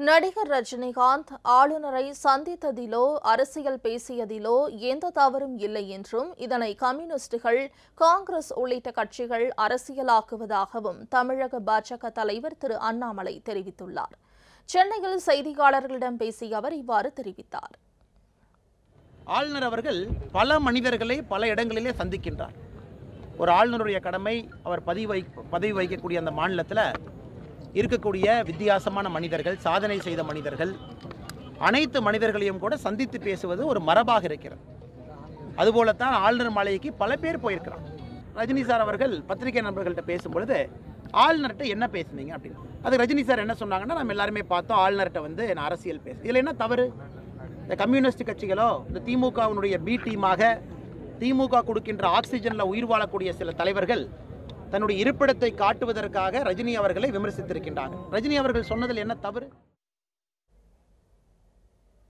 நடிகர் ரஜினிகாந்த் ஆளுநரை சந்தித்ததிலோ அரசியல் பேசியதிலோ எந்த தவறும் இல்லை என்றும் இதனை கம்யூனிஸ்டுகள் காங்கிரஸ் உள்ளிட்ட கட்சிகள் அரசியலாக்குவதாகவும் தமிழக பாஜக தலைவர் திரு அண்ணாமலை தெரிவித்துள்ளார் சென்னையில் செய்தியாளர்களிடம் பேசிய அவர் இவ்வாறு தெரிவித்தார் ஆளுநர் அவர்கள் பல மனிதர்களை பல இடங்களிலே சந்திக்கின்றார் ஒரு ஆளுநருடைய கடமை அவர் பதிவு வை பதவி வகிக்கக்கூடிய அந்த மாநிலத்தில் இருக்கக்கூடிய வித்தியாசமான மனிதர்கள் சாதனை செய்த மனிதர்கள் அனைத்து மனிதர்களையும் கூட சந்தித்து பேசுவது ஒரு மரபாக இருக்கிறது அதுபோலத்தான் ஆளுநர் மாளிகைக்கு பல பேர் போயிருக்கிறார் ரஜினி சார் அவர்கள் பத்திரிகை நண்பர்கள்ட்ட பேசும்பொழுது ஆளுநர்கிட்ட என்ன பேசுனீங்க அப்படின்னு அது ரஜினி சார் என்ன சொன்னாங்கன்னா நம்ம எல்லாருமே பார்த்தோம் ஆளுநர்கிட்ட வந்து நான் அரசியல் பேச இதில் என்ன தவறு இந்த கம்யூனிஸ்ட் கட்சிகளோ இந்த திமுகவினுடைய பி டீமாக திமுக கொடுக்கின்ற ஆக்சிஜனில் உயிர் வாழக்கூடிய சில தலைவர்கள் தன்னுடைய இருப்பிடத்தை காட்டுவதற்காக ரஜினி அவர்களை விமர்சித்திருக்கின்றாங்க ரஜினி அவர்கள் சொன்னதில் என்ன தவறு